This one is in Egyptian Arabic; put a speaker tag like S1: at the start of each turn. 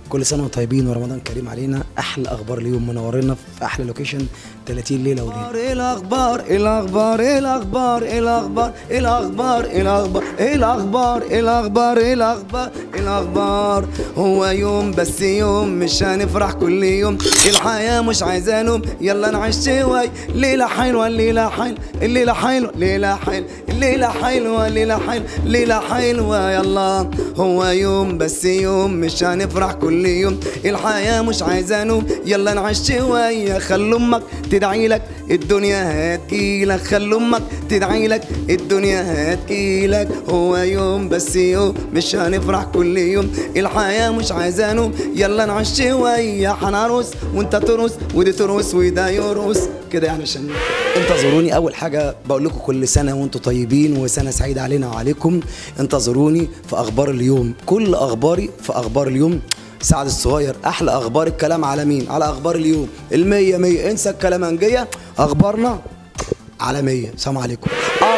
S1: كل سنه وانتم طيبين ورمضان كريم علينا احلى اخبار اليوم منورنا في احلى لوكيشن 30 ليله وليله ايه الاخبار ايه الاخبار ايه الاخبار ايه الاخبار ايه الاخبار ايه الاخبار ايه الاخبار ايه الاخبار ايه الاخبار ايه الاخبار هو يوم بس يوم مش هنفرح كل يوم الحياه مش عايزه نوم يلا نعيش شوي ليله حلوه الليله حلوه الليله حلوه ليله حلوه الليله حلوه ليله حلوه ليله حلوه يلا هو يوم بس يوم مش هنفرح كل يوم الحياه مش عايزه نوم يلا نعيش شويه خلي امك تدعي لك الدنيا هتجيلك خلي امك تدعي لك الدنيا هتجيلك هو يوم بس يوم مش هنفرح كل يوم الحياه مش عايزه نوم يلا نعيش شويه هنرقص وانت ترقص ودي ترقص وده يرقص كده يعني عشان انتظروني اول حاجه بقول لكم كل سنه وانتم طيبين وسنه سعيده علينا وعليكم انتظروني في اخبار اليوم كل اخباري في اخبار اليوم سعد الصغير احلى اخبار الكلام على مين على اخبار اليوم المية مية انسى الكلامنجيه اخبارنا عالميه سلام عليكم